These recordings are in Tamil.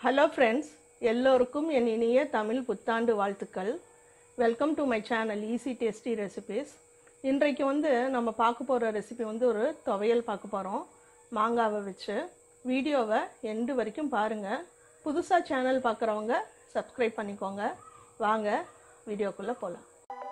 ஹலோ ஃப்ரெண்ட்ஸ் எல்லோருக்கும் என் இனிய தமிழ் புத்தாண்டு வாழ்த்துக்கள் welcome to my channel easy tasty recipes இன்றைக்கு வந்து நம்ம பார்க்க போகிற ரெசிபி வந்து ஒரு துவையல் பார்க்க போகிறோம் மாங்காவை வச்சு வீடியோவை எண்டு வரைக்கும் பாருங்கள் புதுசாக சேனல் பார்க்குறவங்க சப்ஸ்கிரைப் பண்ணிக்கோங்க வாங்க வீடியோக்குள்ளே போகலாம்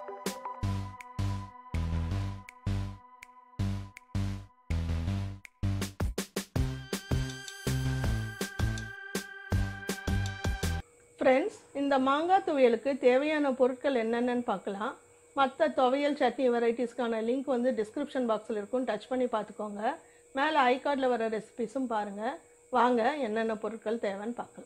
ஃப்ரெண்ட்ஸ் இந்த மாங்காய் துவையலுக்கு தேவையான பொருட்கள் என்னென்னு பார்க்கலாம் மற்ற துவையல் சட்னி வெரைட்டிஸ்க்கான லிங்க் வந்து டிஸ்கிரிப்ஷன் பாக்ஸில் இருக்கும் டச் பண்ணி பார்த்துக்கோங்க மேலே ஐகார்டில் வர ரெசிபிஸும் பாருங்கள் வாங்க என்னென்ன பொருட்கள் தேவைன்னு பார்க்கலாம்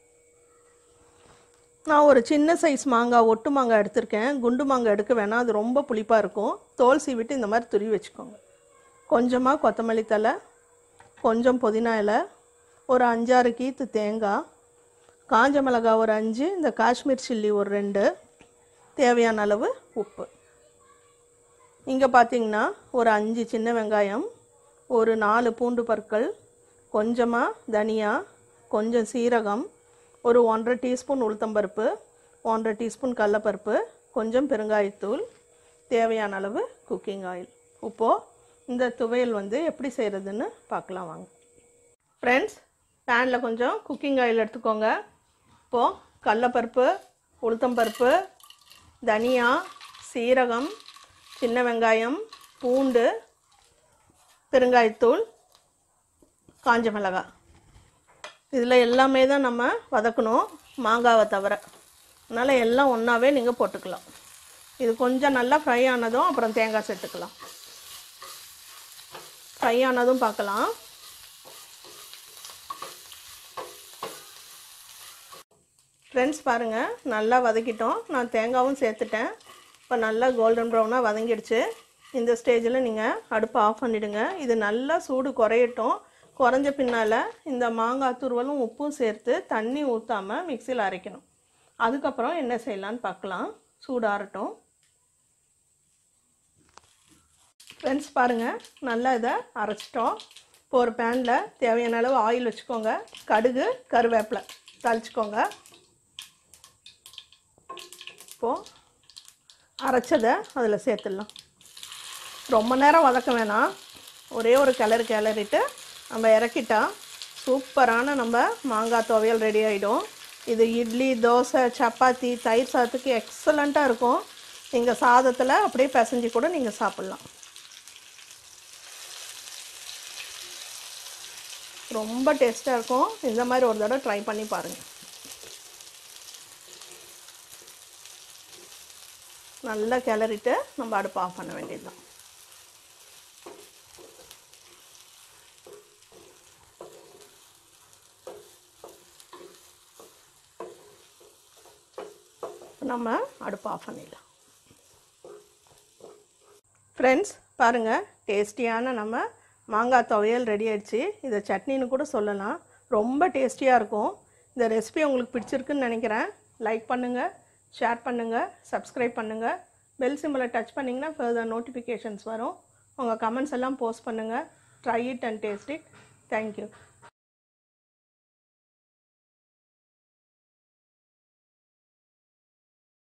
நான் ஒரு சின்ன சைஸ் மாங்காய் ஒட்டு மாங்காய் எடுத்திருக்கேன் குண்டு மாங்காய் எடுக்க வேணாம் அது ரொம்ப புளிப்பாக இருக்கும் தோல் சீவிட்டு இந்த மாதிரி துருவி வச்சுக்கோங்க கொஞ்சமாக கொத்தமல்லி தலை கொஞ்சம் புதினா இலை ஒரு அஞ்சாறு கீத்து தேங்காய் காஞ்ச மிளகாய் ஒரு அஞ்சு இந்த காஷ்மீர் சில்லி ஒரு ரெண்டு தேவையான அளவு உப்பு இங்கே பார்த்தீங்கன்னா ஒரு அஞ்சு சின்ன வெங்காயம் ஒரு நாலு பூண்டு பற்கள் கொஞ்சமாக தனியா கொஞ்சம் சீரகம் ஒரு ஒன்றரை டீஸ்பூன் உளுத்தம்பருப்பு ஒன்றரை டீஸ்பூன் கடலப்பருப்பு கொஞ்சம் பெருங்காயத்தூள் தேவையான அளவு குக்கிங் ஆயில் இப்போது இந்த துவையல் வந்து எப்படி செய்கிறதுன்னு பார்க்கலாம் வாங்க ஃப்ரெண்ட்ஸ் பேனில் கொஞ்சம் குக்கிங் ஆயில் எடுத்துக்கோங்க இப்போது கடலப்பருப்பு உளுத்தம்பருப்பு தனியா சீரகம் சின்ன வெங்காயம் பூண்டு பெருங்காயத்தூள் காஞ்ச மிளகாய் இதில் எல்லாமே தான் நம்ம வதக்கணும் மாங்காவை தவிர அதனால் எல்லாம் ஒன்றாவே நீங்கள் போட்டுக்கலாம் இது கொஞ்சம் நல்லா ஃப்ரை ஆனதும் அப்புறம் தேங்காய் சேர்த்துக்கலாம் ஃப்ரை ஆனதும் பார்க்கலாம் ஃப்ரெண்ட்ஸ் பாருங்கள் நல்லா வதக்கிட்டோம் நான் தேங்காவும் சேர்த்துட்டேன் இப்போ நல்லா கோல்டன் ப்ரௌனாக வதங்கிடுச்சு இந்த ஸ்டேஜில் நீங்கள் அடுப்பை ஆஃப் பண்ணிவிடுங்க இது நல்லா சூடு குறையட்டும் குறைஞ்ச பின்னால் இந்த மாங்காய் துருவலும் உப்பும் சேர்த்து தண்ணி ஊற்றாமல் மிக்சியில் அரைக்கணும் அதுக்கப்புறம் என்ன செய்யலான்னு பார்க்கலாம் சூடு ஆறட்டும் ஃப்ரெண்ட்ஸ் பாருங்கள் நல்லா இதை அரைச்சிட்டோம் இப்போ ஒரு பேனில் தேவையான அளவு ஆயில் வச்சுக்கோங்க கடுகு கருவேப்பிலை தாளிச்சிக்கோங்க இப்போது அரைச்சதை அதில் சேர்த்துடலாம் ரொம்ப நேரம் வதக்க வேணாம் ஒரே ஒரு கிளறு கிளறிட்டு நம்ம இறக்கிட்டா சூப்பரான நம்ம மாங்காய் துவையல் ரெடி ஆகிடும் இது இட்லி தோசை சப்பாத்தி தயிர் சாதத்துக்கு எக்ஸலண்ட்டாக இருக்கும் நீங்கள் சாதத்தில் அப்படியே பிசைஞ்சு கூட நீங்கள் சாப்பிட்லாம் ரொம்ப டேஸ்ட்டாக இருக்கும் இந்த மாதிரி ஒரு தடவை ட்ரை பண்ணி பாருங்கள் நல்லா கிளறிட்டு நம்ம அடுப்பு ஆஃப் பண்ண வேண்டியதுதான் நம்ம அடுப்பு ஆஃப் பண்ணிடலாம் ஃப்ரெண்ட்ஸ் பாருங்கள் டேஸ்டியான நம்ம மாங்காய் துவையல் ரெடி ஆயிடுச்சு இதை சட்னின்னு கூட சொல்லலாம் ரொம்ப டேஸ்டியாக இருக்கும் இந்த ரெசிபி உங்களுக்கு பிடிச்சிருக்குன்னு நினைக்கிறேன் லைக் பண்ணுங்கள் ஷேர் பண்ணுங்கள் சப்ஸ்கிரைப் பண்ணுங்கள் பெல் சிம்பிளை டச் பண்ணிங்கன்னா ஃபர்தர் நோட்டிஃபிகேஷன்ஸ் வரும் உங்கள் கமெண்ட்ஸ் எல்லாம் போஸ்ட் பண்ணுங்கள் try it and taste it thank you